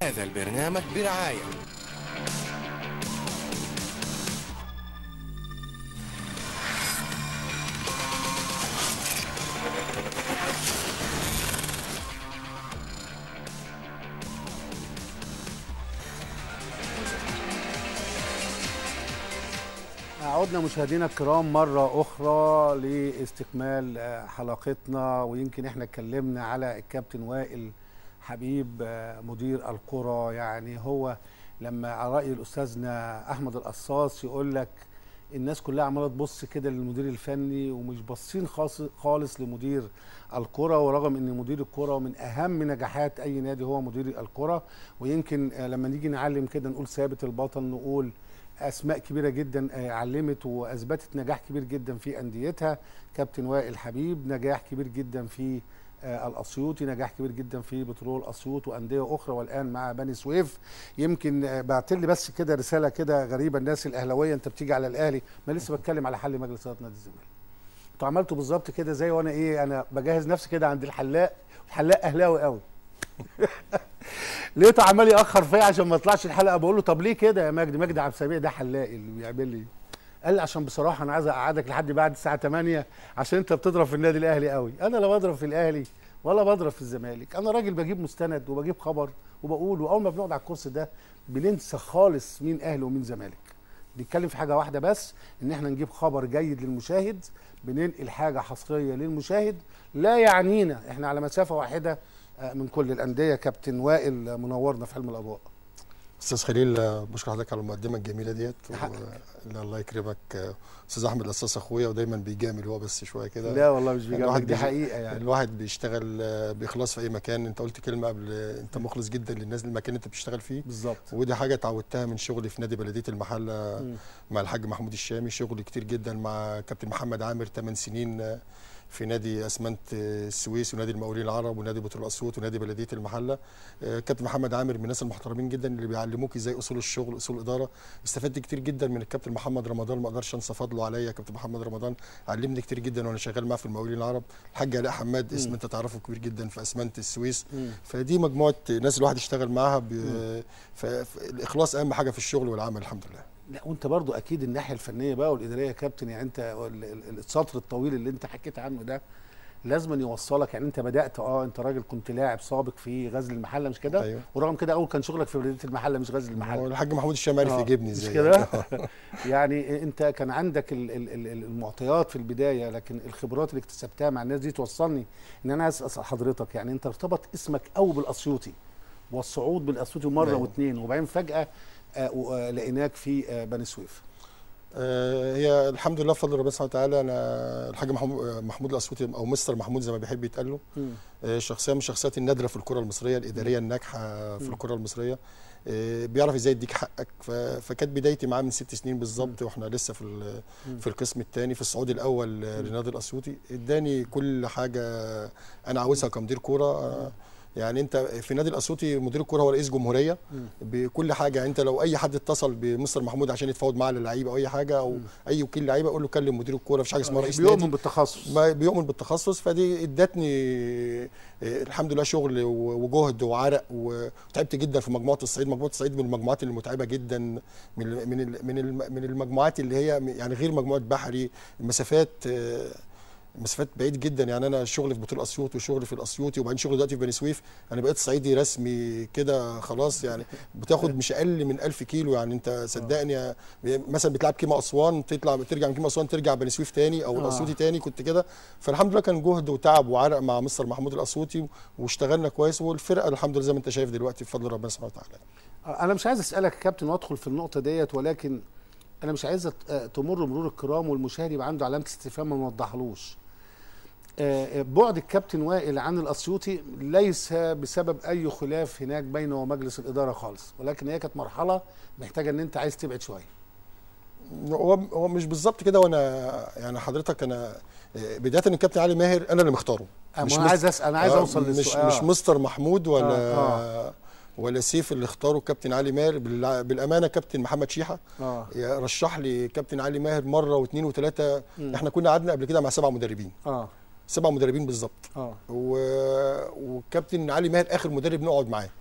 هذا البرنامج برعاية عدنا مشاهدينا الكرام مرة أخرى لاستكمال آه، حلقتنا ويمكن احنا اتكلمنا على الكابتن وائل حبيب آه، مدير القرى يعني هو لما على رأي الأستاذنا أحمد القصاص يقول لك الناس كلها عمالة تبص كده للمدير الفني ومش باصين خالص خالص لمدير الكرة ورغم ان مدير الكرة من اهم نجاحات اي نادي هو مدير الكرة ويمكن آه، لما نيجي نعلم كده نقول ثابت البطل نقول اسماء كبيره جدا آه، علمت واثبتت نجاح كبير جدا في انديتها كابتن وائل حبيب نجاح كبير جدا في آه، الاسيوطي نجاح كبير جدا في بترول اسيوط وانديه اخرى والان مع بني سويف يمكن آه، بعت لي بس كده رساله كده غريبه الناس الاهلاويه انت بتيجي على الاهلي ما لسه بتكلم على حل مجلس اداره نادي الزمالك انتوا عملتوا بالظبط كده زي وانا ايه انا بجهز نفسي كده عند الحلاق الحلاق اهلاوي قوي لقيته عمال ياخر فيا عشان ما اطلعش الحلقه بقول له طب ليه كده يا مجدي مجدي عبد السميع ده حلاقي اللي بيعمل لي قال لي عشان بصراحه انا عايز اقعدك لحد بعد الساعه 8 عشان انت بتضرب في النادي الاهلي قوي انا لا بضرب في الاهلي ولا بضرب في الزمالك انا راجل بجيب مستند وبجيب خبر وبقول واول ما بنقعد على الكرسي ده بننسى خالص مين اهلي ومين زمالك بنتكلم في حاجه واحده بس ان احنا نجيب خبر جيد للمشاهد بننقل حاجه حصريه للمشاهد لا يعنينا احنا على مسافه واحده آه، من كل الانديه كابتن وائل آه، منورنا في حلم الاضواء استاذ خليل آه، بشكر حضرتك على المقدمه الجميله ديت حقك. و- لا، الله يكرمك آه، استاذ احمد القصاص اخويا ودايما بيجامل هو بس شويه كده لا والله مش بيجاملك الواحد دي بيجي- حقيقه يعني الواحد بيشتغل آه، باخلاص في اي مكان انت قلت كلمه قبل آه، انت مخلص جدا للناس المكان اللي انت بتشتغل فيه بالظبط ودي حاجه اتعودتها من شغلي في نادي بلديه المحله مم. مع الحاج محمود الشامي شغل كتير جدا مع كابتن محمد عامر 8 سنين آه، في نادي اسمنت آه، السويس ونادي المقاولين العرب ونادي بترول اسيوط ونادي بلديه المحله آه، كابتن محمد عامر من الناس المحترمين جدا اللي بيعلموك ازاي اصول الشغل اصول الاداره استفدت كتير جدا من الكابتن محمد رمضان ما اقدرش انسى فضله عليا كابتن محمد رمضان علمني كتير جدا وانا شغال معاه في المقاولين العرب الحاج علاء حماد اسم مم. انت تعرفه كبير جدا في اسمنت السويس مم. فدي مجموعه ناس الواحد يشتغل معاها ب... ف- فالاخلاص اهم حاجه في الشغل والعمل الحمد لله لا وانت برضو اكيد الناحيه الفنيه بقى والاداريه يا كابتن يعني انت ال- ال- السطر الطويل اللي انت حكيت عنه ده لازم يوصلك يعني انت بدات اه انت راجل كنت لاعب سابق في غزل المحله مش كده أيوه. ورغم كده اول كان شغلك في بلديه المحله مش غزل هو المحله الحاج محمود الشام عرف آه، يجيبني مش ازاي كده يعني انت كان عندك ال- ال- ال- المعطيات في البدايه لكن الخبرات اللي اكتسبتها مع الناس دي توصلني ان انا عايز اسال حضرتك يعني انت ارتبط اسمك قوي بالاسيوطي والصعود بالاسيوطي مره أيوه. واثنين وبعدين فجاه آه، و- آه، لقيناك في آه، بني سويف آه، هي الحمد لله بفضل ربنا سبحانه وتعالى انا الحاج محمود محمود الاسيوطي او مستر محمود زي ما بيحب يتقال له مم. آه، شخصيه من الشخصيات النادره في الكره المصريه الاداريه الناجحه في مم. الكره المصريه آه، بيعرف ازاي يديك حقك ف- فكانت بدايتي معاه من ست سنين بالظبط واحنا لسه في ال- مم. في القسم الثاني في الصعود الاول آه، لنادي الاسيوطي اداني كل حاجه انا عاوزها كمدير كوره آه، يعني انت في نادي الاسيوطي مدير الكوره هو رئيس جمهوريه مم. بكل حاجه يعني انت لو اي حد اتصل بمستر محمود عشان يتفاوض معاه على لعيبه او اي حاجه او مم. اي وكيل لعيبه قول له كلم مدير الكوره مفيش حاجه اسمها رئيس بيؤمن نادي بالتخصص ما بيؤمن بالتخصص فدي ادتني آه، الحمد لله شغل و- وجهد وعرق وتعبت جدا في مجموعه الصعيد مجموعه الصعيد من المجموعات اللي متعبه جدا من ال- من ال- من الم- من المجموعات اللي هي يعني غير مجموعه بحري مسافات آه، مسافات بعيد جدا يعني انا شغلي في بطول اسيوط وشغلي في الاسيوطي وبعدين شغلي دلوقتي في بني سويف انا بقيت صعيدي رسمي كده خلاص يعني بتاخد مش اقل من 1000 كيلو يعني انت صدقني يا- مثلا بتلعب كيما اسوان تطلع ترجع من كيما اسوان ترجع بني سويف تاني او آه. الاسيوطي تاني كنت كده فالحمد لله كان جهد وتعب وعرق مع مستر محمود الاسيوطي واشتغلنا كويس والفرقه الحمد لله زي ما انت شايف دلوقتي بفضل ربنا سبحانه وتعالى انا مش عايز اسالك يا كابتن وادخل في النقطه ديت ولكن انا مش عايز أت- آه، تمر مرور الكرام والمشاهد يبقى عنده علامه استفهام ما نوضحلوش آه، بعد الكابتن وائل عن الاسيوطي ليس بسبب اي خلاف هناك بينه ومجلس الاداره خالص ولكن هي كانت مرحله محتاجه ان انت عايز تبعد شويه هو هو مش بالظبط كده وانا يعني حضرتك انا آه، بدايه ان الكابتن علي ماهر انا اللي مختاره أه، مش ما انا مس- عايز اسال انا عايز آه، اوصل مش للسؤال مش مستر محمود ولا آه، ولا سيف اللي اختاره كابتن علي ماهر بالع- بالامانه كابتن محمد شيحه اه يا رشح لي كابتن علي ماهر مره واثنين وثلاثه مم. احنا كنا قعدنا قبل كده مع سبع مدربين اه سبع مدربين بالظبط اه و... وكابتن علي ماهر اخر مدرب نقعد معاه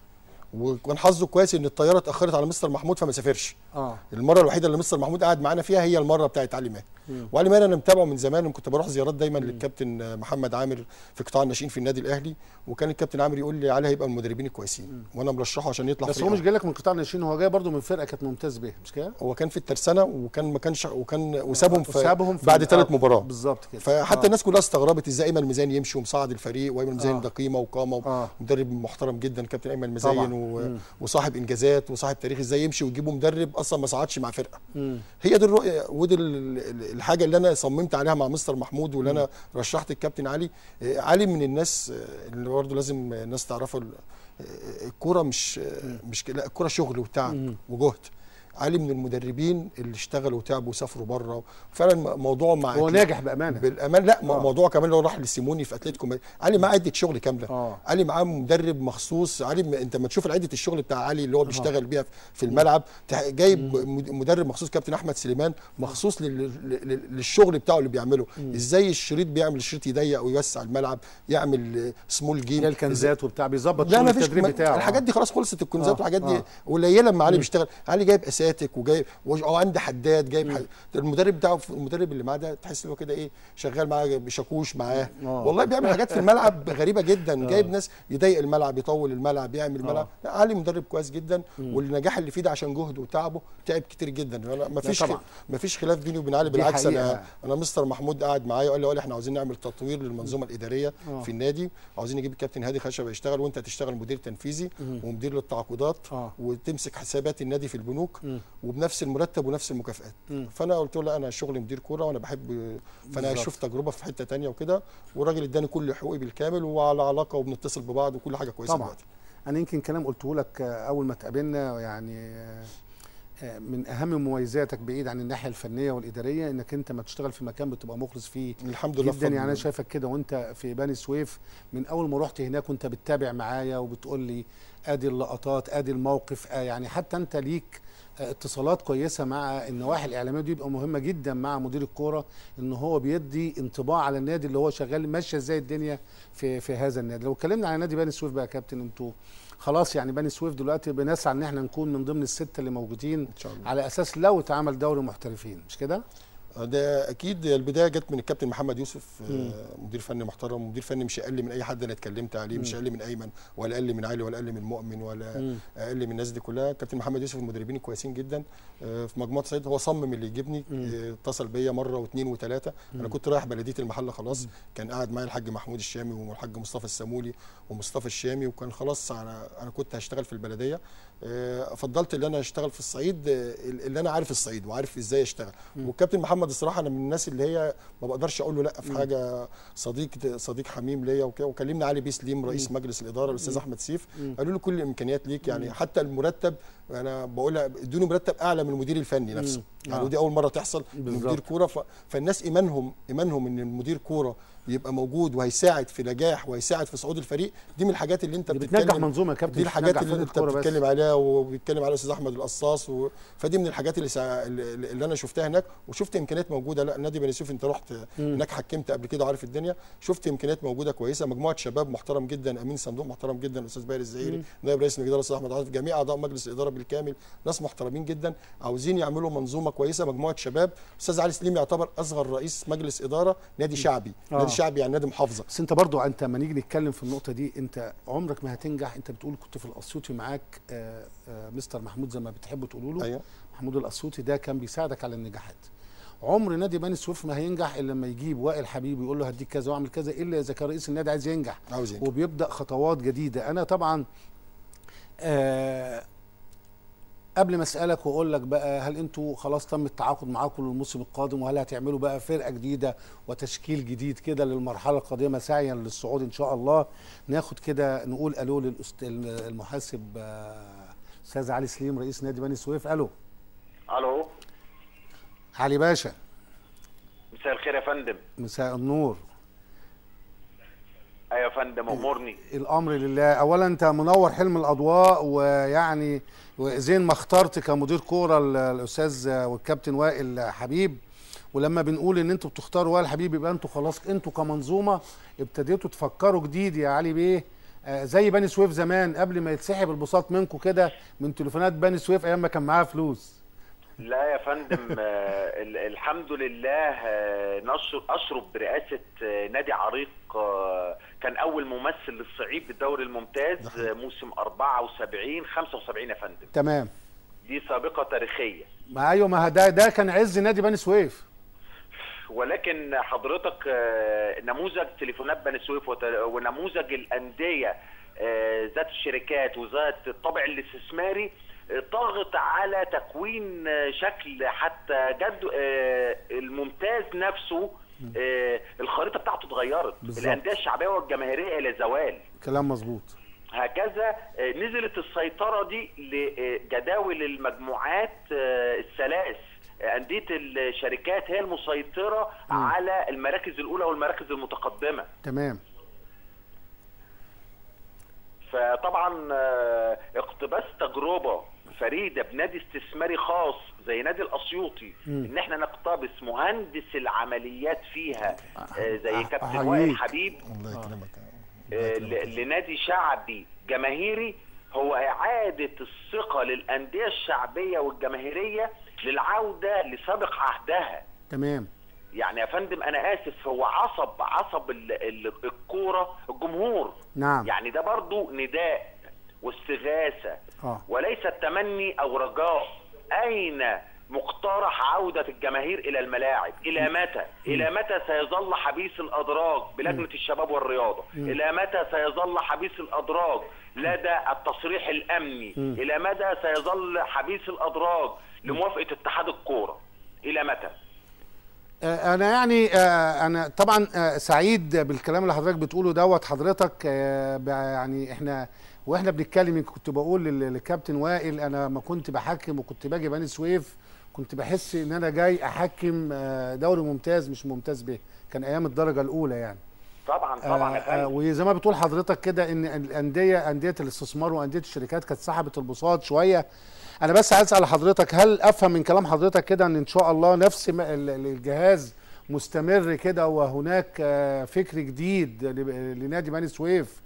وكان حظه كويس ان الطياره اتاخرت على مستر محمود فما سافرش اه المره الوحيده اللي مستر محمود قعد معانا فيها هي المره بتاعت علي ماهر وعلي ماهر انا متابعه من زمان وكنت بروح زيارات دايما للكابتن محمد عامر في قطاع الناشئين في النادي الاهلي وكان الكابتن عامر يقول لي علي هيبقى من المدربين الكويسين وانا مرشحه عشان يطلع بس فريق هو مش أول. جاي لك من قطاع الناشئين هو جاي برضه من فرقه كانت ممتاز بيها مش كده؟ هو كان في الترسانه وكان ما كانش وكان وسابهم في سابهم في بعد ال- ثلاث آه، مباراه بالظبط كده فحتى آه. الناس كلها استغربت ازاي ايمن الميزاني يمشي ومصعد الفريق وايمن الميزاني آه. ده قيمه وقامه آه. ومدرب محترم جدا كابتن ايمن طبعاً. الميزين و... مم. وصاحب انجازات وصاحب تاريخ ازاي يمشي ويجيبوا مدرب اصلا ما صعدش مع فرقه مم. هي دي الرؤيه ودي ال- ال- الحاجه اللي انا صممت عليها مع مستر محمود واللي انا رشحت الكابتن علي آه، علي من الناس آه، اللي برضه لازم الناس تعرفه ال- آه، الكوره مش آه، مش ك- لا الكوره شغل وتعب وجهد علي من المدربين اللي اشتغلوا وتعبوا وسافروا بره فعلا م- موضوع مع هو ناجح بامانه بالامان لا آه. آه. موضوع كمان لو راح لسيموني في اتلتيكو مدريد. علي معاه عده شغل كامله آه. علي معاه مدرب مخصوص علي م... انت ما تشوف عده الشغل بتاع علي اللي هو بيشتغل بيها في الملعب تح- جايب مد- مدرب مخصوص كابتن احمد سليمان مخصوص لل... لل... للشغل بتاعه اللي بيعمله ازاي الشريط بيعمل الشريط يضيق ويوسع الملعب يعمل سمول جيم اللي هي الكنزات وبتاع بيظبط لا شغل ما فيش التدريب ما- بتاعه الحاجات دي خلاص خلصت الكنزات آه، والحاجات دي آه. قليله لما علي بيشتغل علي جايب اساتك وجايب او عندي حداد جايب حد... المدرب بتاعه المدرب اللي معاه ده تحس ان هو كده ايه شغال معاه بشاكوش معاه آه. والله بيعمل حاجات في الملعب غريبه جدا جايب ناس يضيق الملعب يطول الملعب يعمل الملعب لا علي مدرب كويس جدا والنجاح اللي فيه ده عشان جهده وتعبه تعب كتير جدا انا ما فيش طبعا. ما فيش خلاف بيني وبين علي دي بالعكس انا حقيقة. انا مستر محمود قعد معايا وقال لي ولا احنا عاوزين نعمل تطوير للمنظومه الاداريه آه. في النادي عاوزين نجيب الكابتن هادي خشبه يشتغل وانت تشتغل مدير تنفيذي ومدير للتعاقدات آه. وتمسك حسابات النادي في البنوك مم. وبنفس المرتب ونفس المكافآت مم. فانا قلت له لا انا شغلي مدير كوره وانا بحب فانا بالظبط. اشوف تجربه في حته تانية وكده والراجل اداني كل حقوقي بالكامل وعلى علاقه وبنتصل ببعض وكل حاجه كويسه طبعا دلوقتي انا يمكن كلام قلته لك آه، اول ما اتقابلنا يعني آه، آه، من اهم مميزاتك بعيد عن الناحيه الفنيه والاداريه انك انت ما تشتغل في مكان بتبقى مخلص فيه الحمد لله جدا بفضل يعني انا الله. شايفك كده وانت في بني سويف من اول ما رحت هناك وانت بتتابع معايا وبتقول لي ادي اللقطات ادي الموقف آه يعني حتى انت ليك آه، اتصالات كويسه مع النواحي الاعلاميه دي بيبقى مهمه جدا مع مدير الكوره ان هو بيدي انطباع على النادي اللي هو شغال ماشيه ازاي الدنيا في في هذا النادي لو اتكلمنا على نادي بني سويف بقى يا كابتن انتوا خلاص يعني بني سويف دلوقتي بنسعى ان احنا نكون من ضمن السته اللي موجودين ان شاء الله على اساس لو اتعمل دوري محترفين مش كده؟ ده اكيد البدايه جت من الكابتن محمد يوسف آه، مدير فني محترم ومدير فني مش اقل من اي حد انا اتكلمت عليه مش اقل من ايمن ولا اقل من علي ولا اقل من مؤمن ولا مم. اقل من الناس دي كلها كابتن محمد يوسف المدربين الكويسين جدا آه، في مجموعه صعيد هو صمم اللي يجيبني آه، اتصل بيا مره واثنين وثلاثه انا كنت رايح بلديه المحله خلاص كان قاعد معايا الحاج محمود الشامي والحاج مصطفى السامولي ومصطفى الشامي وكان خلاص انا انا كنت هشتغل في البلديه آه، فضلت ان انا اشتغل في الصعيد آه، اللي انا عارف الصعيد وعارف ازاي اشتغل والكابتن محمد الصراحه انا من الناس اللي هي ما بقدرش اقول له لا في حاجه صديق صديق حميم ليا وكده وكلمنا علي بيه سليم رئيس مجلس الاداره الاستاذ احمد سيف قالوا له كل الامكانيات ليك يعني حتى المرتب انا بقول ادوني مرتب اعلى من المدير الفني نفسه يعني آه. ودي اول مره تحصل من بالظبط. مدير كوره ف... فالناس ايمانهم ايمانهم ان المدير كوره يبقى موجود وهيساعد في نجاح وهيساعد في صعود الفريق دي من الحاجات اللي انت دي بتنجح بتتكلم منظومه يا كابتن دي مش الحاجات بتنجح اللي فرقة انت كورة بس. بتتكلم عليها وبيتكلم عليها الاستاذ احمد القصاص و... فدي من الحاجات اللي, سا... اللي اللي انا شفتها هناك وشفت امكانيات موجوده لا نادي بني سويف انت رحت هناك حكمت قبل كده وعارف الدنيا شفت امكانيات موجوده كويسه مجموعه شباب محترم جدا امين صندوق محترم جدا الاستاذ باهر الزهيري نائب رئيس الاداره الاستاذ احمد عاطف جميع اعضاء مجلس الاداره بالكامل ناس محترمين جدا عاوزين يعملوا منظومه كويسه مجموعه شباب الاستاذ علي سليم يعتبر اصغر رئيس مجلس اداره نادي شعبي آه. نادي شعبي يعني نادي محافظه بس انت برضو انت لما نيجي نتكلم في النقطه دي انت عمرك ما هتنجح انت بتقول كنت في الاسيوطي معاك آه، آه، مستر محمود زي ما بتحبوا تقولوا له ايوه محمود الاسيوطي ده كان بيساعدك على النجاحات عمر نادي بني سويف ما هينجح الا لما يجيب وائل حبيب يقول له هديك كذا واعمل كذا الا اذا كان رئيس النادي عايز ينجح عاوز ينجح. وبيبدا خطوات جديده انا طبعا آه قبل ما اسالك واقول لك بقى هل انتوا خلاص تم التعاقد معاكم للموسم القادم وهل هتعملوا بقى فرقه جديده وتشكيل جديد كده للمرحله القادمه سعيا للصعود ان شاء الله ناخد كده نقول الو للأست... المحاسب آه، استاذ علي سليم رئيس نادي بني سويف الو الو علي باشا مساء الخير يا فندم مساء النور ايوه يا فندم امرني الامر لله اولا انت منور حلم الاضواء ويعني زين ما اخترت كمدير كوره ال- الاستاذ والكابتن وائل حبيب ولما بنقول ان انتوا بتختاروا وائل حبيب يبقى انتوا خلاص انتوا كمنظومه ابتديتوا تفكروا جديد يا علي بيه آه، زي بني سويف زمان قبل ما يتسحب البساط منكم كده من تليفونات بني سويف ايام ما كان معاها فلوس لا يا فندم آه، ال- الحمد لله آه، نشر اشرف برئاسه آه، نادي عريق آه، كان اول ممثل للصعيد بالدوري الممتاز آه، موسم 74 75 يا فندم تمام دي سابقه تاريخيه ما ايوه ما ده ده كان عز نادي بني سويف ولكن حضرتك آه، نموذج تليفونات بني سويف وت- ونموذج الانديه آه، ذات الشركات وذات الطابع الاستثماري آه، ضغط على تكوين آه، شكل حتى جد آه، الممتاز نفسه آه، الخريطه بتاعته اتغيرت بالظبط. الانديه الشعبيه والجماهيريه الى زوال كلام مظبوط هكذا آه، نزلت السيطرة دي لجداول المجموعات آه، الثلاث آه، أندية الشركات هي المسيطرة على المراكز الأولى والمراكز المتقدمة تمام فطبعا آه، اقتباس تجربة فريدة بنادي استثماري خاص زي نادي الأسيوطي إن احنا نقتبس مهندس العمليات فيها آه، زي أح- كابتن وائل أحييك. حبيب الله يكرمك آه، ل- لنادي شعبي جماهيري هو إعادة الثقة للأندية الشعبية والجماهيرية للعودة لسابق عهدها تمام يعني يا فندم أنا آسف هو عصب عصب ال- ال- الكورة الجمهور نعم يعني ده برضو نداء واستغاثة اه وليس التمني أو رجاء أين مقترح عودة الجماهير إلى الملاعب إلى متى إلى متى سيظل حبيس الأدراج بلجنة الشباب والرياضة إلى متى سيظل حبيس الأدراج لدى التصريح الأمني إلى مدى سيظل حبيس الأدراج لموافقة اتحاد الكورة إلى متى آه، انا يعني آه، انا طبعا آه، سعيد بالكلام اللي حضرتك بتقوله دوت حضرتك آه، ب- يعني احنا واحنا بنتكلم كنت بقول لل- للكابتن وائل انا ما كنت بحكم وكنت باجي بني سويف كنت بحس ان انا جاي احكم آه، دوري ممتاز مش ممتاز به كان ايام الدرجه الاولى يعني طبعا طبعا يا آه، آه، فندم وزي ما بتقول حضرتك كده ان الانديه انديه الاستثمار وانديه الشركات كانت سحبت البساط شويه انا بس عايز اسال حضرتك هل افهم من كلام حضرتك كده ان ان شاء الله نفس ما ال- ال- الجهاز مستمر كده وهناك آه، فكر جديد ل- لنادي بني سويف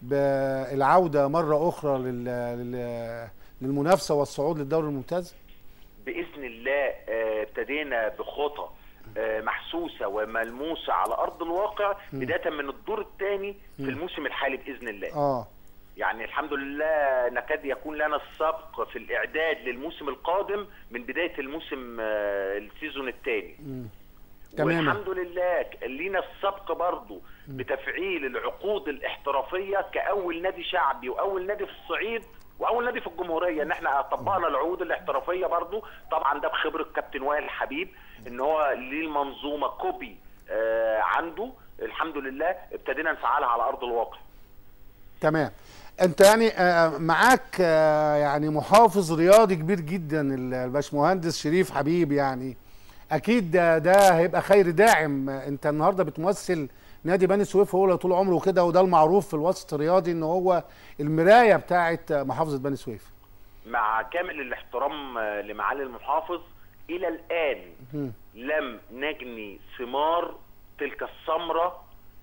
بالعوده مره اخرى لل- لل- للمنافسه والصعود للدوري الممتاز باذن الله آه، ابتدينا بخطى آه، محسوسه وملموسه على ارض الواقع بدايه من الدور الثاني في الموسم الحالي باذن الله اه يعني الحمد لله نكاد يكون لنا السبق في الاعداد للموسم القادم من بدايه الموسم آه، السيزون الثاني تماما. والحمد لله ك- لينا السبق برضو بتفعيل العقود الاحترافيه كاول نادي شعبي واول نادي في الصعيد واول نادي في الجمهوريه ان احنا طبقنا العقود الاحترافيه برضو طبعا ده بخبره كابتن وائل حبيب ان هو ليه المنظومه كوبي آه عنده الحمد لله ابتدينا نفعلها على ارض الواقع تمام انت يعني آه، معاك آه، يعني محافظ رياضي كبير جدا ال- الباشمهندس شريف حبيب يعني اكيد ده, ده هيبقى خير داعم آه، انت النهارده بتمثل نادي بني سويف هو اللي طول عمره كده وده المعروف في الوسط الرياضي ان هو المرايه بتاعه آه، محافظه بني سويف مع كامل الاحترام آه، لمعالي المحافظ الى الان مم. لم نجني ثمار تلك الثمره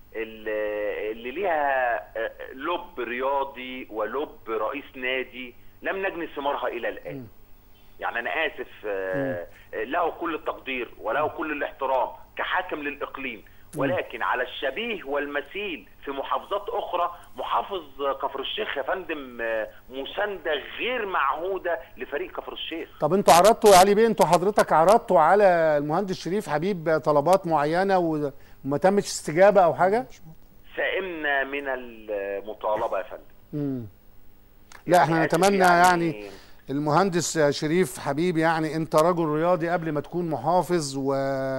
اللي اللي ليها آه، لب رياضي ولب رئيس نادي لم نجني ثمارها الى الان يعني انا اسف آه، له كل التقدير وله كل الاحترام كحاكم للاقليم ولكن على الشبيه والمثيل في محافظات اخرى محافظ كفر الشيخ يا فندم آه، مسانده غير معهوده لفريق كفر الشيخ طب انتوا عرضتوا يا علي بيه انتوا حضرتك عرضتوا على المهندس شريف حبيب طلبات معينه و- وما تمش استجابه او حاجه سئمنا من المطالبه يا فندم مم. لا احنا آسف نتمنى يعني المهندس شريف حبيب يعني انت رجل رياضي قبل ما تكون محافظ و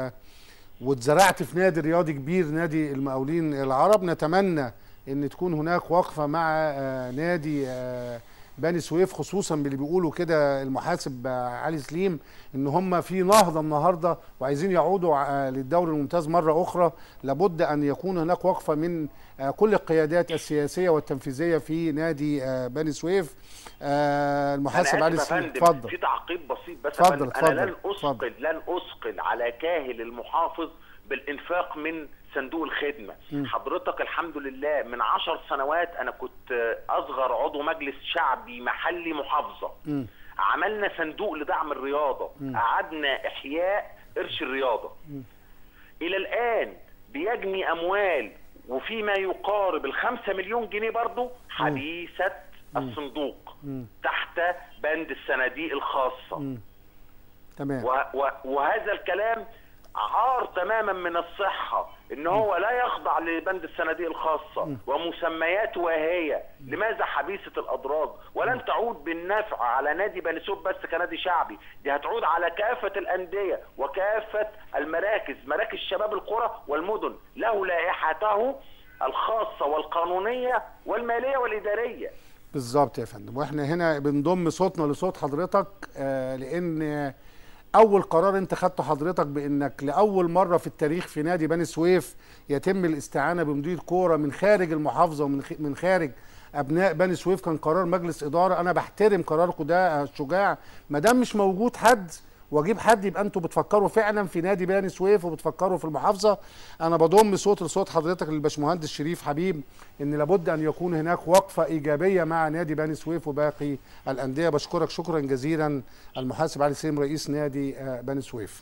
واتزرعت في نادي رياضي كبير نادي المقاولين العرب نتمنى ان تكون هناك وقفه مع آه، نادي آه، بني سويف خصوصا باللي بيقولوا كده المحاسب آه، علي سليم ان هم في نهضه النهارده وعايزين يعودوا آه، للدوري الممتاز مره اخرى لابد ان يكون هناك وقفه من آه، كل القيادات السياسيه والتنفيذيه في نادي آه، بني سويف آه، المحاسب أنا علي آسف يا سليم فندم، اتفضل في تعقيب بسيط بس اتفضل، يا فندم. اتفضل، انا لن اتفضل. اثقل لن اثقل على كاهل المحافظ بالانفاق من صندوق الخدمه حضرتك الحمد لله من عشر سنوات انا كنت آه، اصغر عضو مجلس شعبي محلي محافظه مم. عملنا صندوق لدعم الرياضه قعدنا احياء قرش الرياضه الى الان بيجني اموال وفيما يقارب الخمسة مليون جنيه برضو حديثة الصندوق تحت بند الصناديق الخاصة تمام و و وهذا الكلام عار تماما من الصحة ان هو لا يخضع لبند الصناديق الخاصة ومسميات واهية لماذا حبيسة الاضرار ولن تعود بالنفع على نادي بني سويف بس كنادي شعبي دي هتعود على كافة الاندية وكافة المراكز مراكز شباب القرى والمدن له لائحته الخاصة والقانونية والمالية والإدارية بالظبط يا فندم واحنا هنا بنضم صوتنا لصوت حضرتك آه لان اول قرار انت خدته حضرتك بانك لاول مره في التاريخ في نادي بني سويف يتم الاستعانه بمدير كوره من خارج المحافظه ومن خ- من خارج ابناء بني سويف كان قرار مجلس اداره انا بحترم قراركم ده يا شجاع ما دام مش موجود حد واجيب حد يبقى انتوا بتفكروا فعلا في نادي بني سويف وبتفكروا في المحافظه انا بضم صوت لصوت حضرتك للباشمهندس شريف حبيب ان لابد ان يكون هناك وقفه ايجابيه مع نادي بني سويف وباقي الانديه بشكرك شكرا جزيلا المحاسب علي سليم رئيس نادي آه، بني سويف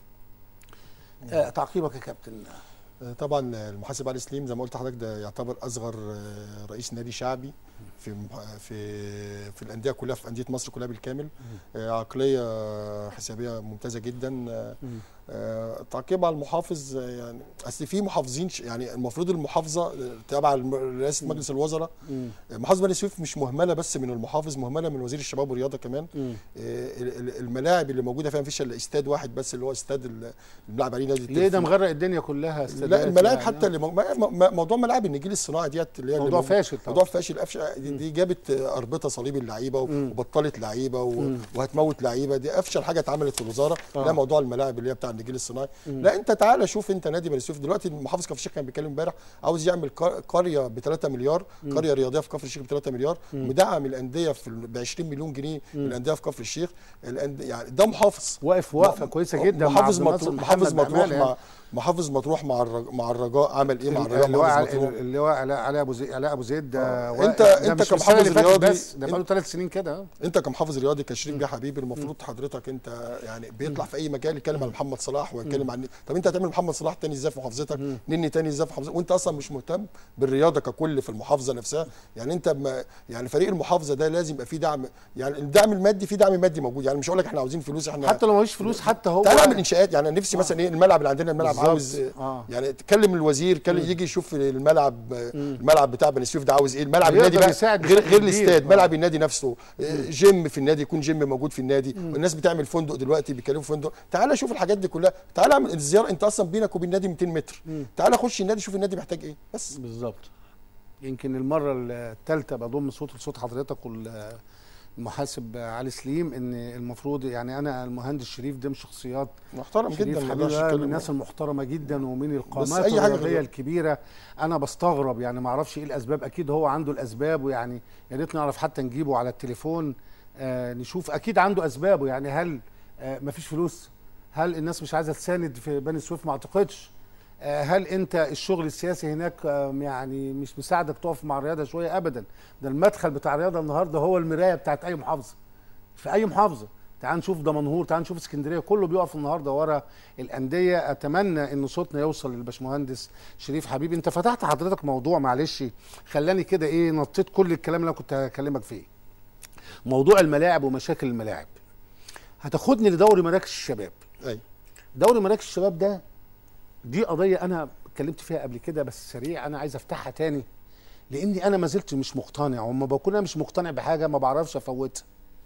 آه، تعقيبك يا كابتن طبعا المحاسب علي سليم زي ما قلت لحضرتك ده يعتبر اصغر آه، رئيس نادي شعبي في مح- في في الانديه كلها في انديه مصر كلها بالكامل آه، عقليه حسابيه ممتازه جدا آه، آه، تعقيب على المحافظ آه، يعني اصل في محافظين ش- يعني المفروض المحافظه آه، تابعه لرئاسه مجلس الوزراء آه، محافظه بني سويف مش مهمله بس من المحافظ مهمله من وزير الشباب والرياضه كمان مم. آه، ال- ال- الملاعب اللي موجوده فيها مفيش الا استاد واحد بس اللي هو استاد ال- الملعب عليه نادي ليه ده التلفزيون. مغرق الدنيا كلها استادات لا الملاعب يعني، حتى آه. اللي مو... ما- ما- موضوع ملاعب النجيل الصناعي ديت اللي هي اللي موضوع مو- فاشل طبعا. موضوع فاشل أفش... دي, دي جابت اربطه صليب اللعيبه و- وبطلت لعيبه و... وهتموت لعيبه دي افشل حاجه اتعملت في الوزاره آه. لا موضوع الملاعب اللي هي بتاع النجيل الصناعي لا انت تعالى شوف انت نادي بني سويف دلوقتي المحافظ كفر الشيخ كان بيتكلم امبارح عاوز يعمل قر- قريه ب 3 مليار قريه رياضيه في كفر الشيخ ب 3 مليار مدعم الانديه في ب 20 مليون جنيه الانديه في كفر الشيخ الأند... يعني ده محافظ واقف وقفه كويسه جدا مع محافظ عبد الناصر مطروح محمد محافظ مطروح بأمانة مع محافظ مطروح مع الرج... مع الرجاء عمل ايه مع الرجاء اللي هو محافظ عل- مطروح اللي هو علاء علاء ابو زيد علاء ابو زيد ده آه. واقف- أنت- ده أنت مش في كمحافظ السنة اللي فاتت رياضي، بس ده بقاله ثلاث سنين كده آه. انت كمحافظ رياضي كشريف بيه حبيبي المفروض حضرتك انت يعني بيطلع في اي مجال يتكلم عن محمد صلاح ويتكلم عن طب انت هتعمل محمد صلاح تاني ازاي في محافظتك نني تاني ازاي في محافظتك وانت اصلا مش مهتم بالرياضه ككل في المحافظه نفسها يعني انت ما يعني فريق المحافظه ده لازم يبقى فيه دعم يعني الدعم المادي فيه دعم مادي موجود يعني مش هقول لك احنا عاوزين فلوس احنا حتى لو مفيش فلوس حتى هو تعالى اعمل انشاءات يعني انا نفسي مثلا ايه الملعب اللي عندنا الملعب بالظبط. عاوز آه. يعني تكلم الوزير كلم يجي يشوف الملعب الملعب بتاع بني سويف ده عاوز ايه الملعب يقدر النادي بقى يساعد غير بشكل غير كبير. الاستاد آه. ملعب النادي نفسه جيم في النادي يكون جيم موجود في النادي والناس بتعمل فندق دلوقتي بيكلموا فندق تعالى شوف الحاجات دي كلها تعالى اعمل الزياره انت اصلا بينك وبين النادي 200 متر تعالى خش النادي شوف النادي محتاج ايه بس بالظبط يمكن المره الثالثه بضم صوت لصوت حضرتك والمحاسب علي سليم ان المفروض يعني انا المهندس شريف ده من شخصيات محترم شريف جدا ما حبيب اقدرش ده من اتكلم الناس المحترمه جدا ومن القامات أي حاجة الرياضيه غير- الكبيره انا بستغرب يعني ما اعرفش ايه الاسباب اكيد هو عنده الاسباب ويعني يا ريت نعرف حتى نجيبه على التليفون آه نشوف اكيد عنده اسبابه يعني هل آه مفيش فلوس هل الناس مش عايزه تساند في بني سويف ما اعتقدش آه، هل انت الشغل السياسي هناك آه، يعني مش مساعدك تقف مع الرياضه شويه ابدا ده المدخل بتاع الرياضه النهارده هو المرايه بتاعت اي محافظه في اي محافظه تعال نشوف دمنهور تعال نشوف اسكندريه كله بيقف النهارده ورا الانديه اتمنى ان صوتنا يوصل للباشمهندس شريف حبيب انت فتحت حضرتك موضوع معلش خلاني كده ايه نطيت كل الكلام اللي انا كنت هكلمك فيه موضوع الملاعب ومشاكل الملاعب هتاخدني لدوري مراكز الشباب ايوه دوري مراكز الشباب ده دي قضيه انا اتكلمت فيها قبل كده بس سريع انا عايز افتحها تاني لاني انا ما زلت مش مقتنع وما بكون انا مش مقتنع بحاجه ما بعرفش افوتها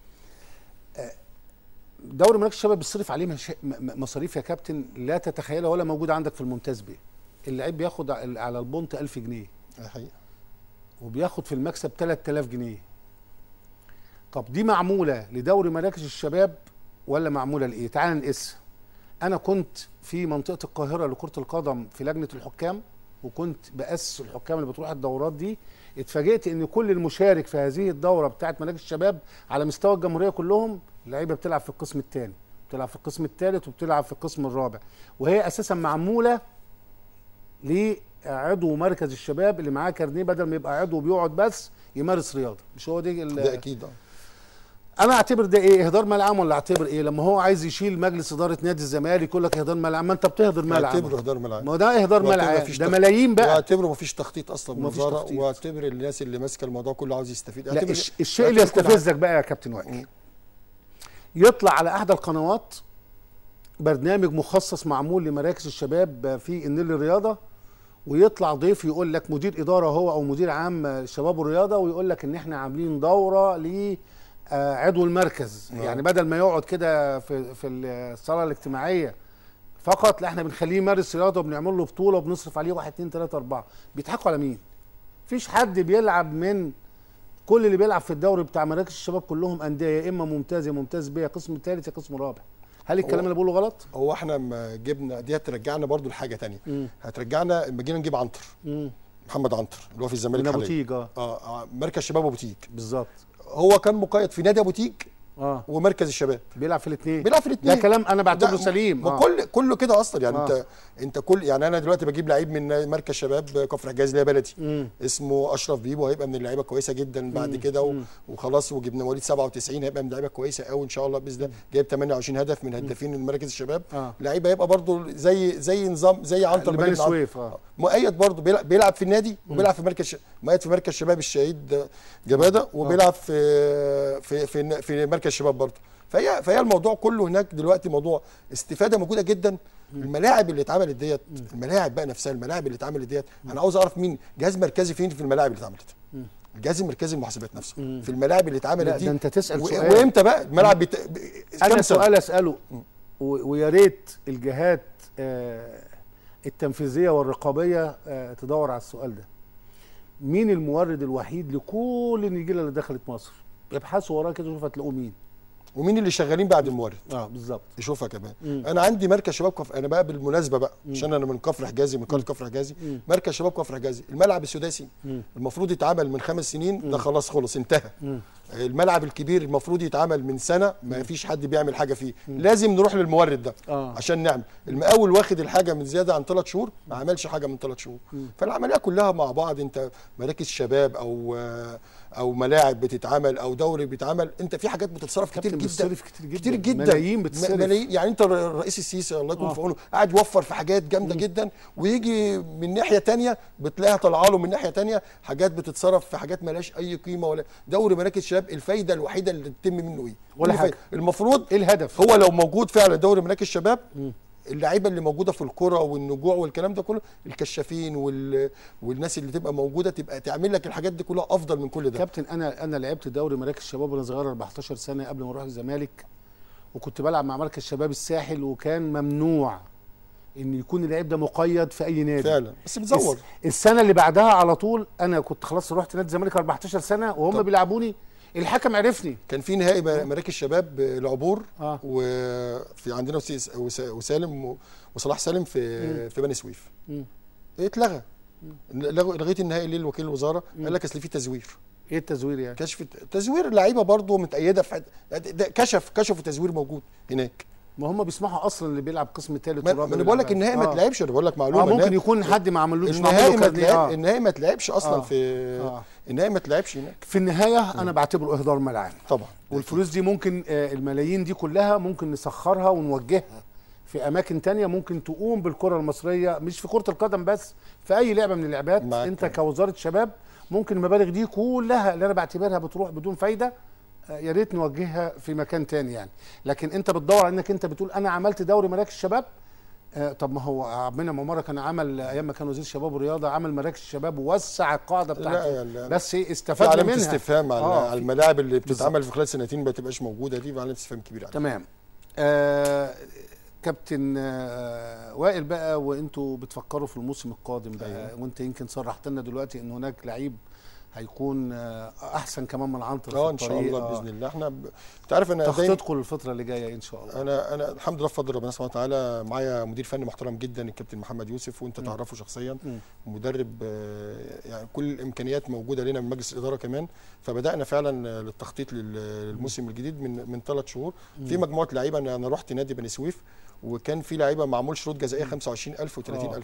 آه، دوري مراكز الشباب بيصرف عليه مش... م- م- مصاريف يا كابتن لا تتخيلها ولا موجوده عندك في الممتاز بيه اللعيب بياخد على على البونت 1000 جنيه دي حقيقه وبياخد في المكسب 3000 جنيه طب دي معموله لدوري مراكز الشباب ولا معموله لايه تعال نقيس انا كنت في منطقه القاهره لكره القدم في لجنه الحكام وكنت بأسس الحكام اللي بتروح الدورات دي اتفاجئت ان كل المشارك في هذه الدوره بتاعه مراكز الشباب على مستوى الجمهوريه كلهم اللعيبه بتلعب في القسم الثاني بتلعب في القسم الثالث وبتلعب في القسم الرابع وهي اساسا معموله ليه عضو مركز الشباب اللي معاه كارنيه بدل ما يبقى عضو بيقعد بس يمارس رياضه مش هو دي ال- ده اكيد اه انا اعتبر ده ايه اهدار ملعب ولا اعتبر ايه لما هو عايز يشيل مجلس اداره نادي الزمالك يقول لك اهدار ملعب ما انت بتهدر ملعب اعتبره اهدار ملعب ما هو ده اهدار واعتبر ملعب مفيش ده تخطيط. ملايين بقى واعتبره مفيش تخطيط اصلا من ومفيش الوزاره تخطيط. واعتبر الناس اللي ماسكه الموضوع كله عاوز يستفيد لا اعتبر الش- الشيء اللي اعتبر كل يستفزك بقى يا كابتن وائل يطلع على احدى القنوات برنامج مخصص معمول لمراكز الشباب في النيل الرياضه ويطلع ضيف يقول لك مدير اداره هو او مدير عام الشباب والرياضه ويقول لك ان احنا عاملين دوره ل آه، عضو المركز آه. يعني بدل ما يقعد كده في في الصاله الاجتماعيه فقط لا احنا بنخليه يمارس رياضه وبنعمل له بطوله وبنصرف عليه واحد اتنين تلاته اربعه بيضحكوا على مين؟ مفيش حد بيلعب من كل اللي بيلعب في الدوري بتاع مراكز الشباب كلهم انديه يا اما ممتاز يا ممتاز بيه يا قسم ثالث يا قسم رابع هل الكلام هو- اللي بقوله غلط؟ هو احنا لما جبنا دي هترجعنا برضو لحاجه تانية مم. هترجعنا لما جينا نجيب عنتر امم محمد عنتر اللي هو في الزمالك من ابو حاليا تيج اه اه آه، مركز شباب ابو تيج بالظبط هو كان مقيد في نادي ابو تيج اه ومركز الشباب بيلعب في الاثنين بيلعب في ده الاثنين كلام انا بعتبره سليم ما آه. كل كله كده اصلا يعني آه. انت انت كل يعني انا دلوقتي بجيب لعيب من مركز شباب كفر حجاز اللي هي بلدي مم. اسمه اشرف بيبو هيبقى من اللعيبه كويسه جدا بعد كده و- وخلاص وجبنا مواليد 97 هيبقى من لعيبه كويسه قوي ان شاء الله باذن الله جايب 28 هدف من هدافين مراكز الشباب آه. لعيب هيبقى برضو زي زي نظام زي عنتر لبني مجيد عنتر. سويف اه مؤيد برضه بيلعب, بيلعب في النادي وبيلعب في مركز ش- مؤيد في مركز شباب الشهيد جباده وبيلعب في في في, في مركز شباب برضه فهي فهي الموضوع كله هناك دلوقتي موضوع استفاده موجوده جدا الملاعب اللي اتعملت ديت الملاعب بقى نفسها الملاعب اللي اتعملت ديت انا عاوز اعرف مين جهاز مركزي فين في الملاعب اللي اتعملت الجهاز المركزي المحاسبات نفسه في الملاعب اللي اتعملت لا، دي ده أنت تسأل و- سؤال. وامتى بقى الملعب بت... ب- انا كام سنة؟ سؤال اساله و- ويا ريت الجهات آه، التنفيذيه والرقابيه آه، تدور على السؤال ده مين المورد الوحيد لكل النجيله اللي دخلت مصر ابحثوا وراه كده شوفوا هتلاقوه مين ومين اللي شغالين بعد المورد اه بالظبط يشوفها كمان مم. انا عندي مركز شباب كفر انا بقى بالمناسبه بقى عشان انا من كفر حجازي من قريه كفر حجازي مم. مركز شباب كفر حجازي الملعب السداسي مم. المفروض يتعمل من خمس سنين ده خلاص خلص انتهى مم. الملعب الكبير المفروض يتعمل من سنه ما فيش حد بيعمل حاجه فيه لازم نروح للمورد ده آه. عشان نعمل المقاول واخد الحاجه من زياده عن ثلاث شهور ما عملش حاجه من ثلاث شهور فالعمليه كلها مع بعض انت مراكز شباب او او ملاعب بتتعمل او دوري بيتعمل انت في حاجات بتتصرف كتير كابتن جدا بتصرف كتير جدا كتير جدا ملايين م- بتصرف ملايين يعني انت الرئيس السيسي الله يكون آه. في عونه قاعد يوفر في حاجات جامده جدا ويجي من ناحيه تانية بتلاقيها طالعه له من ناحيه تانية حاجات بتتصرف في حاجات ملهاش اي قيمه ولا دوري مراكز شباب الفايده الوحيده اللي تتم منه ايه؟ ولا إيه حاجة. الفايدة؟ المفروض ايه الهدف هو لو موجود فعلا دوري مراكز شباب اللعيبه اللي موجوده في الكره والنجوع والكلام ده كله الكشافين وال... والناس اللي تبقى موجوده تبقى تعمل لك الحاجات دي كلها افضل من كل ده كابتن انا انا لعبت دوري مراكز شباب وانا صغير 14 سنه قبل ما اروح الزمالك وكنت بلعب مع مركز شباب الساحل وكان ممنوع ان يكون اللعيب ده مقيد في اي نادي فعلا بس بتزور الس- السنه اللي بعدها على طول انا كنت خلاص رحت نادي الزمالك 14 سنه وهم طب. بيلعبوني الحكم عرفني كان في نهائي م- مراكز شباب العبور آه. وفي عندنا وسيس- وس- وسالم و- وصلاح سالم في في بني سويف مم. اتلغى لغوا- لغايه النهائي ليه وكيل الوزاره قال لك اصل في تزوير ايه التزوير يعني كشف تزوير لعيبه برضه متأيده في حد ده كشف كشفوا تزوير موجود هناك ما هم بيسمحوا اصلا اللي بيلعب قسم ثالث ما ما انا بقول لك النهائي ما تلعبش انا بقول لك معلومه اه ممكن النهائي- يكون حد ما عملوش مش النهائي معمول ما له كارنيه. تلعب آه. النهائي ما تلعبش اصلا آه. في آه. النهائي ما تلعبش هناك في النهايه انا بعتبره اهدار ملعب طبعا والفلوس دي ممكن آه، الملايين دي كلها ممكن نسخرها ونوجهها في اماكن تانية ممكن تقوم بالكره المصريه مش في كره القدم بس في اي لعبه من اللعبات معاك. انت كوزاره شباب ممكن المبالغ دي كلها اللي انا بعتبرها بتروح بدون فايده آه، يا ريت نوجهها في مكان تاني يعني لكن انت بتدور على انك انت بتقول انا عملت دوري مراكز الشباب آه، طب ما هو عبد المنعم عماره كان عمل ايام ما كان وزير الشباب والرياضه عمل مراكز الشباب ووسع القاعده لا بتاعته يا لا. بس ايه في استفدنا علامه منها استفهام على, آه، على الملاعب اللي بتتعمل في خلال سنتين ما تبقاش موجوده دي علامه استفهام كبيره عليها. تمام آه كابتن آه وائل بقى وانتوا بتفكروا في الموسم القادم بقى أيوة. وانت يمكن صرحت لنا دلوقتي ان هناك لعيب هيكون آه احسن كمان من عنتر اه في ان شاء الطريق. الله آه. باذن الله احنا ب... انت عارف انا دايما تخطيطكم للفتره اللي جايه ان شاء الله انا انا الحمد لله بفضل ربنا سبحانه وتعالى معايا مدير فني محترم جدا الكابتن محمد يوسف وانت تعرفه شخصيا مم. مدرب آه، يعني كل الامكانيات موجوده لنا من مجلس الاداره كمان فبدانا فعلا آه، للتخطيط لل- للموسم الجديد من من ثلاث شهور في مجموعه لعيبه انا أنا رحت نادي بني سويف وكان في لعيبه معمول شروط جزائيه 25000 و30000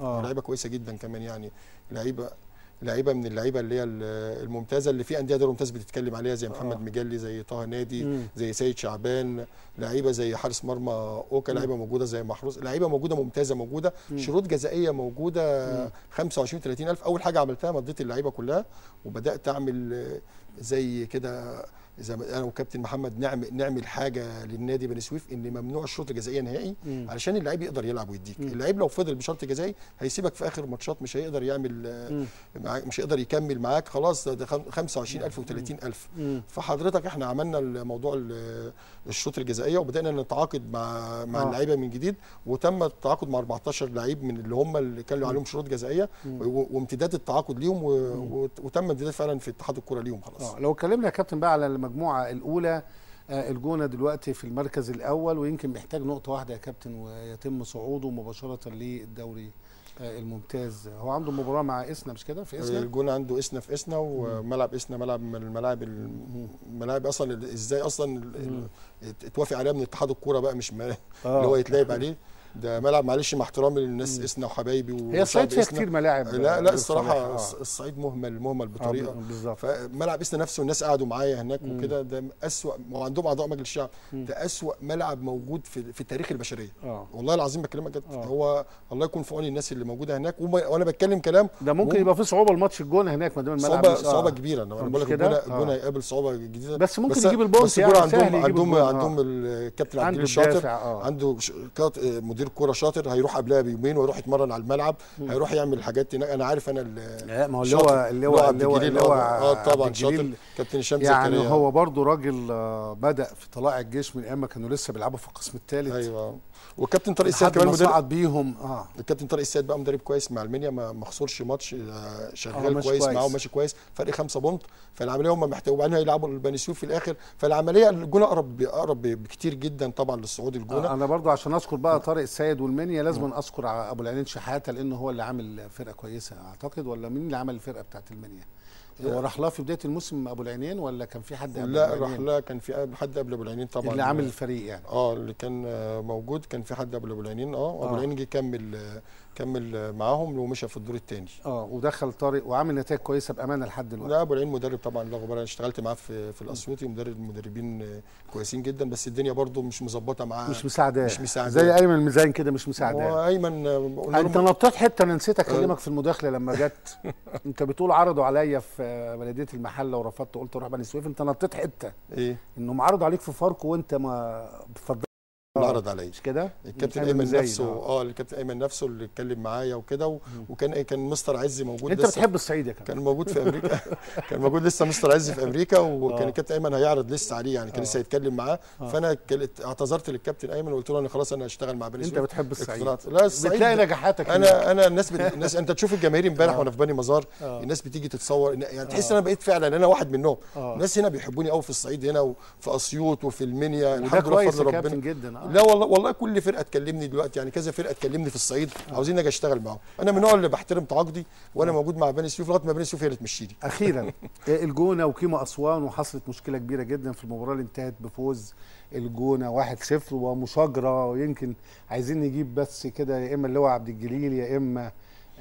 آه. لعيبه كويسه جدا كمان يعني لعيبه لعيبه من اللعيبه اللي هي ال- الممتازه اللي في انديه دوري ممتاز بتتكلم عليها زي محمد آه. مجلي زي طه نادي مم. زي سيد شعبان لعيبه زي حارس مرمى اوكا لعيبه موجوده زي محروس لعيبه موجوده ممتازه موجوده مم. شروط جزائيه موجوده مم. 25 30 الف اول حاجه عملتها مضيت اللعيبه كلها وبدات اعمل آه، زي كده زي ما انا وكابتن محمد نعمل نعمل حاجه للنادي بني سويف ان ممنوع الشروط الجزائيه نهائي مم. علشان اللعيب يقدر يلعب ويديك مم. اللعيب لو فضل بشرط جزائي هيسيبك في اخر ماتشات مش هيقدر يعمل آه، مم. معاك- مش هيقدر يكمل معاك خلاص ده خم- 25000 و30000 مم. فحضرتك احنا عملنا الموضوع ال- الشروط الجزائيه وبدانا نتعاقد مع مع آه. اللعيبه من جديد وتم التعاقد مع 14 لعيب من اللي هم اللي كان عليهم شروط جزائيه مم. و- وامتداد التعاقد ليهم و- و- وتم امتداد فعلا في اتحاد الكره ليهم خلاص اه لو اتكلمنا يا كابتن بقى على المجموعه الاولى آه الجونه دلوقتي في المركز الاول ويمكن محتاج نقطه واحده يا كابتن ويتم صعوده مباشره للدوري آه الممتاز هو عنده مباراه مع اسنا مش كده في اسنا الجون عنده اسنا في اسنا وملعب اسنا ملعب من الملاعب الملاعب اصلا ال- ازاي اصلا ال- ال- ات- اتوافق عليها من اتحاد الكوره بقى مش ما- آه. اللي هو يتلعب عليه ده ملعب معلش مع احترامي للناس اسنا وحبايبي هي وشعب الصعيد فيها إسنا. كتير ملاعب لا آه، لا غير الصراحه صالحة. الص- الصعيد مهمل مهمل آه. بطريقه آه بالظبط فملعب اسنا نفسه الناس قعدوا معايا هناك وكده ده اسوأ وعندهم اعضاء مجلس الشعب ده اسوأ ملعب موجود في في تاريخ البشريه اه والله العظيم بكلمك جد آه. هو الله يكون في عون الناس اللي موجوده هناك وما- وانا بتكلم كلام ده ممكن وهم- يبقى في صعوبه لماتش الجونه هناك ما دام الملعب صعوبه مش- آه. صعوبه كبيره انا مش بقول لك كده؟ الجونه الجونه آه. هيقابل صعوبه جديده بس ممكن بس يجيب البونت بس الجونه يعني سهل عندهم يجيب عندهم الجون، آه. عندهم الكابتن عبد عنده الجليل الشاطر الدافع، آه. عنده ش- كات- مدير كوره شاطر هيروح قبلها بيومين ويروح يتمرن على الملعب هيروح يعمل حاجات هناك انا عارف انا ال- لا ما هو اللي هو شاطر. اللي هو عبد اللي هو الجليل اللي هو اه طبعا عبد شاطر الجليل كابتن هشام يعني زكريا هو برضو راجل آه، بدأ في طلائع الجيش من ايام ما كانوا لسه بيلعبوا في القسم الثالث ايوه والكابتن طارق السيد لحد كمان ما مدرب صعد بيهم اه الكابتن طارق السيد بقى مدرب كويس مع المنيا ما ما خسرش ماتش آه، آه، شغال ماشي كويس كويس. معاه وماشي كويس فرق خمسة بونت فالعمليه هم محتاجين وبعدين هيلعبوا البني سويف في الاخر فالعمليه الجونه اقرب اقرب بكتير جدا طبعا للصعود الجونه آه، انا برضو عشان اذكر بقى طارق السيد والمنيا لازم اذكر ع- ابو العينين شحاته لانه هو اللي عامل فرقه كويسه اعتقد ولا مين اللي عمل الفرقه بتاعت المنيا هو راح لها في بدايه الموسم ابو العينين ولا كان في حد قبل لا أبو راح العينين؟ لا كان في حد قبل ابو العينين طبعا اللي عامل الفريق يعني اه اللي كان آه، موجود كان في حد قبل ابو العينين اه وابو آه. العينين جه كمل آه، كمل آه، معاهم ومشى في الدور الثاني اه ودخل طارق وعامل نتائج كويسه بامانه لحد دلوقتي لا ابو العين مدرب طبعا لا غبار انا اشتغلت معاه في في الاسيوطي مدرب مدربين آه، كويسين جدا بس الدنيا برضو مش مظبطه معاه مش مساعداه مش مساعداه. زي ايمن الميزان كده مش مساعداه هو ايمن آه، قلنا انت له نطيت حته انا نسيت اكلمك في المداخله لما جت انت بتقول عرضوا عليا في بلديه المحله ورفضت قلت اروح بني سويف انت نطيت حته ايه انهم عرضوا عليك في فاركو وانت ما بتفضل اللي عرض عليا مش كده الكابتن أيمن ايمن زايد، نفسه آه. اه الكابتن ايمن نفسه اللي اتكلم معايا وكده و- وكان كان مستر عز موجود انت لسه بتحب الصعيد يا كابتن كان موجود في امريكا كان موجود لسه مستر عز في امريكا وكان آه. الكابتن ايمن هيعرض لسه عليه يعني كان آه. لسه هيتكلم معاه آه. فانا كلت- اعتذرت للكابتن ايمن وقلت له انا خلاص انا هشتغل مع بني انت سويف بتحب الصعيد اقتنعت. لا الصعيد بتلاقي نجاحاتك هناك. انا انا الناس بت... الناس انت تشوف الجماهير امبارح آه. وانا في بني مزار آه. الناس بتيجي تتصور إن- يعني تحس ان انا بقيت فعلا انا واحد منهم آه. الناس هنا بيحبوني قوي في الصعيد هنا وفي اسيوط وفي المنيا وده الحمد لله كويس بفضل يا ربنا كابتن جدا آه. لا والله والله كل فرقه تكلمني دلوقتي يعني كذا فرقه تكلمني في الصعيد عاوزين اجي اشتغل معاهم انا من النوع اللي بحترم تعاقدي وانا موجود مع بني سويف لغايه ما بني سويف هي اللي تمشيني اخيرا الجونه وكيما اسوان وحصلت مشكله كبيره جدا في المباراه اللي انتهت بفوز الجونه 1-0 ومشاجره ويمكن عايزين نجيب بس كده يا اما اللي هو عبد الجليل يا اما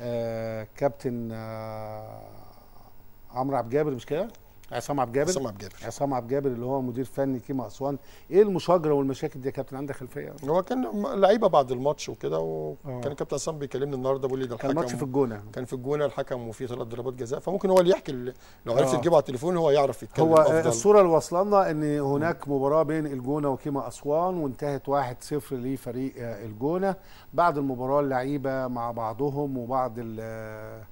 آه كابتن آه عمرو عبد الجابر مش كده؟ عصام عبد الجابر عصام عبد الجابر عصام عبد الجابر اللي هو مدير فني كيما اسوان ايه المشاجره والمشاكل دي يا كابتن عندك خلفيه؟ هو كان م- لعيبه بعد الماتش وكده آه. وكان الكابتن عصام بيكلمني النهارده بيقول لي ده كان الحكم ماتش في الجونه كان في الجونه الحكم وفي ثلاث ضربات جزاء فممكن هو اللي يحكي ال- لو عرفت آه. تجيبه على التليفون هو يعرف يتكلم هو افضل الصورة اللي وصلنا ان هناك مباراة بين الجونة وكيما اسوان وانتهت 1-0 لفريق آه، الجونة بعد المباراة اللعيبة مع بعضهم وبعض ال- آه،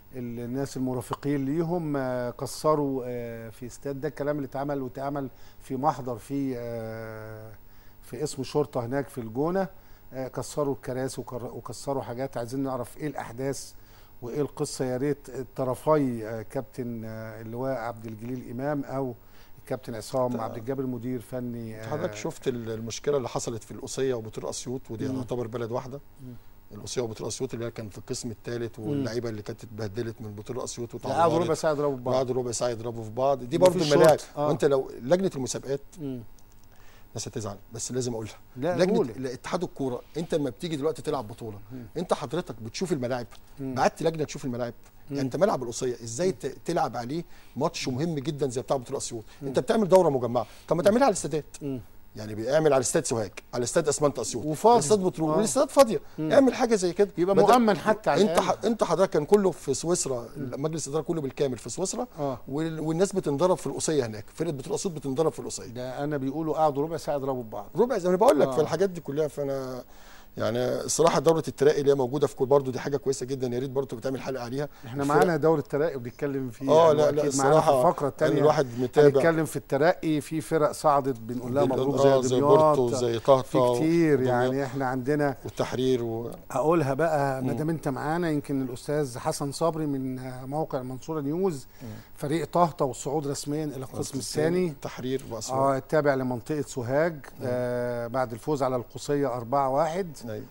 الناس المرافقين ليهم آه، كسروا آه، في استاد ده الكلام اللي اتعمل واتعمل في محضر في آه، في اسم شرطة هناك في الجونة آه، كسروا الكراسي وكر- وكسروا حاجات عايزين نعرف ايه الاحداث وايه القصه يا ريت الطرفي آه، كابتن آه، اللواء عبد الجليل امام او الكابتن عصام أنت- عبد الجابر مدير فني آه، حضرتك شفت ال- المشكله اللي حصلت في القصيه وبترول اسيوط ودي مم. تعتبر بلد واحده مم. القصيه وبترول اسيوط اللي هي كان في القسم الثالث واللعيبه اللي كانت اتبهدلت من بترول اسيوط ده قعدوا ربع وتعورت ساعه يضربوا في بعض وقعدوا ربع ساعه يضربوا في بعض دي ومفيش برضو شوط. الملاعب آه. وانت لو لجنه المسابقات مم. الناس هتزعل بس لازم اقولها لا، لجنه قول. لا، اتحاد الكوره انت لما بتيجي دلوقتي تلعب بطوله انت حضرتك بتشوف الملاعب بعت لجنه تشوف الملاعب يعني انت ملعب القصيه ازاي ت- تلعب عليه ماتش مهم جدا زي بتاع بطوله اسيوط انت بتعمل دوره مجمعه طب ما تعملها على الاستادات يعني بيعمل على استاد سوهاج على استاد اسمنت اسيوط وفاضي. على استاد بترول آه. والاستاد فاضيه اعمل حاجه زي كده يبقى بدل- مؤمن حتى على انت الأقل. ح... انت حضرتك كان كله في سويسرا مجلس الاداره كله بالكامل في سويسرا آه. وال... والناس بتنضرب في القصيه هناك فرقه بترول اسيوط بتنضرب في القصيه ده انا بيقولوا قعدوا ربع ساعه يضربوا ببعض ربع زي ما انا بقول لك آه. فالحاجات دي كلها فانا يعني الصراحه دوره الترقي اللي هي موجوده في كل برضه دي حاجه كويسه جدا يا ريت برضه بتعمل حلقه عليها احنا الفرق- معانا دوره تراقي وبنتكلم فيها اه يعني لا لا وأكيد معانا في الصراحه الفقره الثانيه يعني الواحد متابع هنتكلم في الترقي في فرق صعدت بنقول لها مبروك آه، زي زي دمياط بورتو زي طهطا في كتير ودمياط يعني احنا عندنا والتحرير و... هقولها بقى ما دام انت معانا يمكن الاستاذ حسن صبري من موقع المنصوره نيوز فريق طهطا والصعود رسميا الى القسم الثاني التحرير واسوان اه التابع لمنطقه سوهاج آه بعد الفوز على القصيه 4-1 أيوة.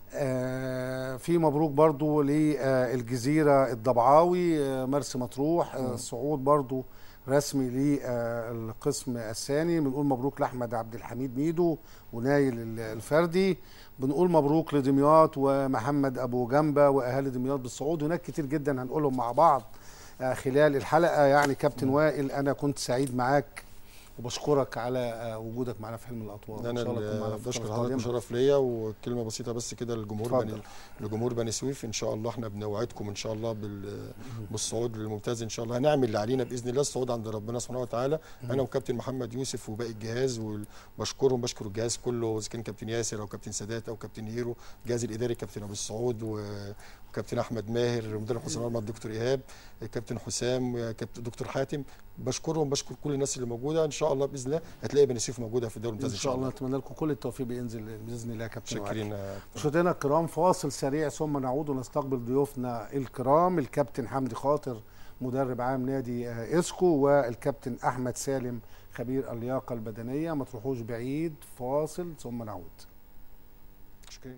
آه في مبروك برضو للجزيرة الضبعاوي آه مرسى مطروح آه الصعود برضو رسمي للقسم الثاني بنقول مبروك لأحمد عبد الحميد ميدو ونايل ال- الفردي بنقول مبروك لدمياط ومحمد أبو جنبة وأهالي دمياط بالصعود هناك كتير جدا هنقولهم مع بعض آه خلال الحلقة يعني كابتن وائل أنا كنت سعيد معاك وبشكرك على آه وجودك معنا في حلم الأطوار انا إن شاء الله تكون معنا اللي في بشكر الفترة حضرتك القادمة. بشرف ليا وكلمه بسيطه بس كده للجمهور اتفضل. بني لجمهور بني سويف ان شاء الله احنا بنوعدكم ان شاء الله بال... بالصعود للممتاز ان شاء الله هنعمل اللي علينا باذن الله الصعود عند ربنا سبحانه وتعالى انا وكابتن محمد يوسف وباقي الجهاز وبشكرهم بشكر الجهاز كله اذا كان كابتن ياسر او كابتن سادات او كابتن هيرو الجهاز الاداري كابتن ابو السعود و... وكابتن احمد ماهر مدرب حسن مرمى الدكتور ايهاب كابتن حسام كابتن دكتور حاتم بشكرهم بشكر كل الناس اللي موجوده ان شاء الله باذن الله هتلاقي بني سويف موجوده في الدوري ان الممتاز شاء الله اتمنى لكم كل التوفيق باذن باذن الله يا كابتن وائل. شاكرين مشاهدينا الكرام فاصل سريع ثم نعود ونستقبل ضيوفنا الكرام الكابتن حمدي خاطر مدرب عام نادي آه، اسكو والكابتن احمد سالم خبير اللياقه البدنيه ما تروحوش بعيد فاصل ثم نعود شاكرين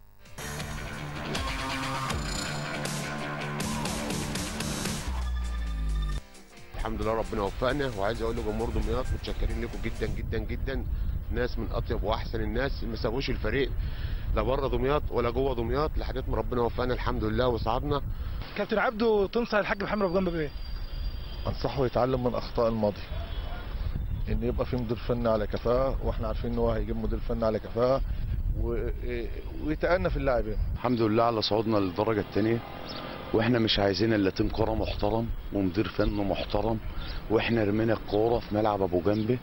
الحمد لله ربنا وفقنا وعايز اقول لجمهور دمياط متشكرين لكم جدا جدا جدا ناس من اطيب واحسن الناس ما سابوش الفريق لا بره دمياط ولا جوه دمياط لحد ما ربنا وفقنا الحمد لله وصعدنا كابتن عبده تنصح الحاج محمد ابو جنب بايه؟ انصحه يتعلم من اخطاء الماضي ان يبقى في مدير فني على كفاءه واحنا عارفين ان هو هيجيب مدير فني على كفاءه و- ويتأنى في اللاعبين الحمد لله على صعودنا للدرجة الثانية واحنا مش عايزين الا تيم كرة محترم ومدير فن محترم واحنا رمينا الكورة في ملعب ابو جنبه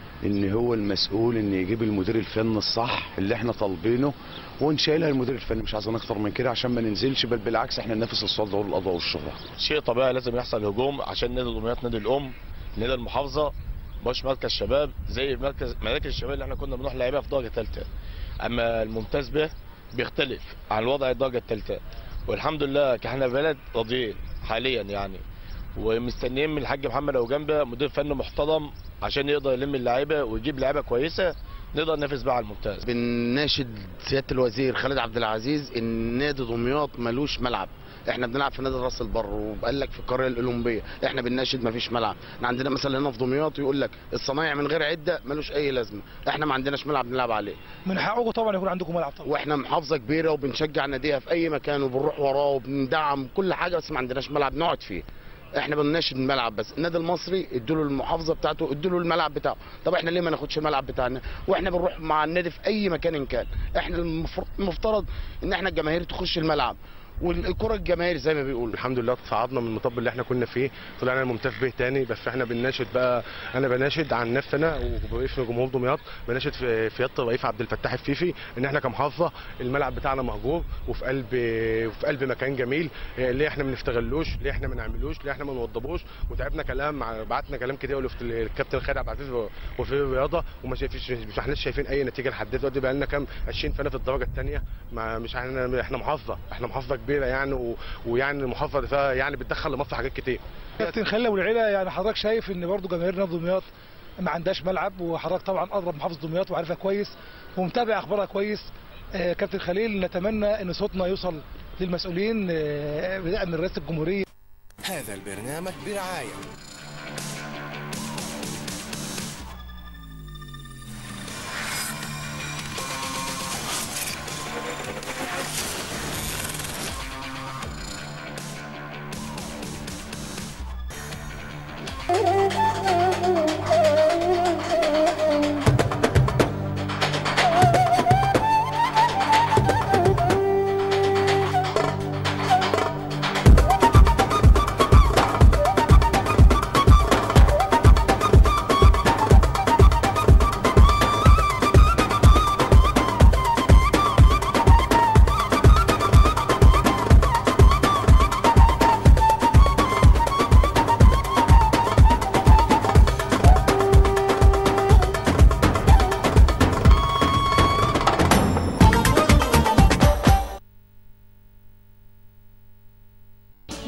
ان هو المسؤول ان يجيب المدير الفني الصح اللي احنا طالبينه ونشيلها المدير الفني مش عايزين اكتر من كده عشان ما ننزلش بل بالعكس احنا ننافس الصعود دوري الاضواء والشهرة شيء طبيعي لازم يحصل هجوم عشان نادي دمياط نادي الام نادي المحافظه مش مركز شباب زي مركز مراكز الشباب اللي احنا كنا بنروح لعيبها في درجه ثالثه اما الممتاز به بيختلف عن الوضع الدرجه الثالثه والحمد لله احنا بلد راضيين حاليا يعني ومستنيين من الحاج محمد ابو جنبه مدير فني محترم عشان يقدر يلم اللعيبه ويجيب لعيبه كويسه نقدر ننافس بقى على الممتاز بنناشد سياده الوزير خالد عبد العزيز ان نادي دمياط ملوش ملعب احنا بنلعب في نادي راس البر وبقال لك في القريه الاولمبيه احنا بنناشد مفيش ملعب احنا عندنا مثلا هنا في دمياط يقول لك الصنايع من غير عده ملوش اي لازمه احنا ما عندناش ملعب نلعب عليه من حقكم طبعا يكون عندكم ملعب طبعا واحنا محافظه كبيره وبنشجع ناديها في اي مكان وبنروح وراه وبندعم كل حاجه بس ما عندناش ملعب نقعد فيه احنا بنناشد الملعب بس النادي المصري ادوا له المحافظه بتاعته ادوا له الملعب بتاعه طب احنا ليه ما ناخدش الملعب بتاعنا واحنا بنروح مع النادي في اي مكان إن كان احنا المفر- المفترض ان احنا الجماهير تخش الملعب والكره الجماهير زي ما بيقولوا الحمد لله صعدنا من المطب اللي احنا كنا فيه طلعنا الممتاز به تاني بس احنا بنناشد بقى انا بناشد عن نفسي انا وباسم جمهور دمياط بناشد في في يط رئيس عبد الفتاح الفيفي ان احنا كمحافظه الملعب بتاعنا مهجور وفي قلب وفي قلب مكان جميل اه، ليه احنا ما بنستغلوش ليه احنا ما نعملوش ليه احنا ما نوضبوش وتعبنا كلام مع بعتنا كلام كتير قوي الكابتن خالد عبد العزيز وفي الرياضه وما شايفش مش احنا شايفين اي نتيجه لحد دلوقتي بقى لنا كام 20 سنه في الدرجه الثانيه ما مش احنا احنا محافظه احنا محافظه كبيره يعني و ويعني المحافظه دي فيها يعني بتدخل لمصر حاجات كتير كابتن خلة والعيله يعني حضرتك شايف ان برضو جماهير نادي دمياط ما عندهاش ملعب وحضرتك طبعا اضرب محافظ دمياط وعارفها كويس ومتابع اخبارها كويس آه، كابتن خليل نتمنى ان صوتنا يوصل للمسؤولين آه، بدءا من رئاسه الجمهوريه هذا البرنامج برعاية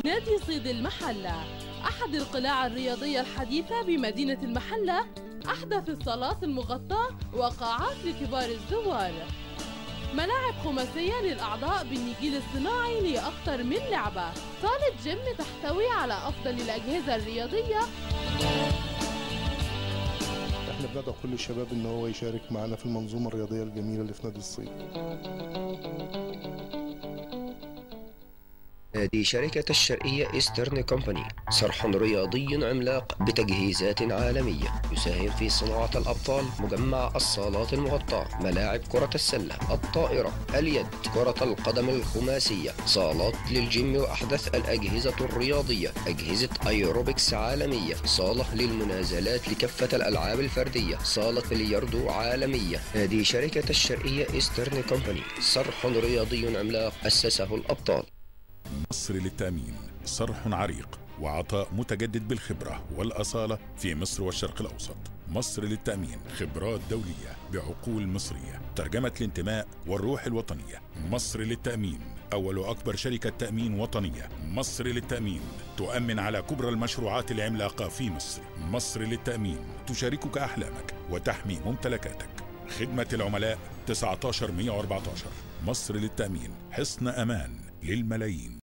نادي صيد المحلة أحد القلاع الرياضية الحديثة بمدينة المحلة أحدث الصالات المغطاة وقاعات لكبار الزوار ملاعب خماسية للأعضاء بالنجيل الصناعي لأكثر من لعبة صالة جيم تحتوي على أفضل الأجهزة الرياضية احنا بندعو كل الشباب ان هو يشارك معنا في المنظومه الرياضيه الجميله اللي في نادي الصيد نادي شركة الشرقية إيسترن كومباني صرح رياضي عملاق بتجهيزات عالمية يساهم في صناعة الأبطال مجمع الصالات المغطاة ملاعب كرة السلة الطائرة اليد كرة القدم الخماسية صالات للجيم وأحدث الأجهزة الرياضية أجهزة أيروبكس عالمية صالة للمنازلات لكافة الألعاب الفردية صالة بلياردو عالمية نادي شركة الشرقية إيسترن كومباني صرح رياضي عملاق أسسه الأبطال مصر للتأمين صرح عريق وعطاء متجدد بالخبرة والأصالة في مصر والشرق الأوسط مصر للتأمين خبرات دولية بعقول مصرية ترجمة الانتماء والروح الوطنية مصر للتأمين أول وأكبر شركة تأمين وطنية مصر للتأمين تؤمن على كبرى المشروعات العملاقة في مصر مصر للتأمين تشاركك أحلامك وتحمي ممتلكاتك خدمة العملاء 19114 مصر للتأمين حصن أمان للملايين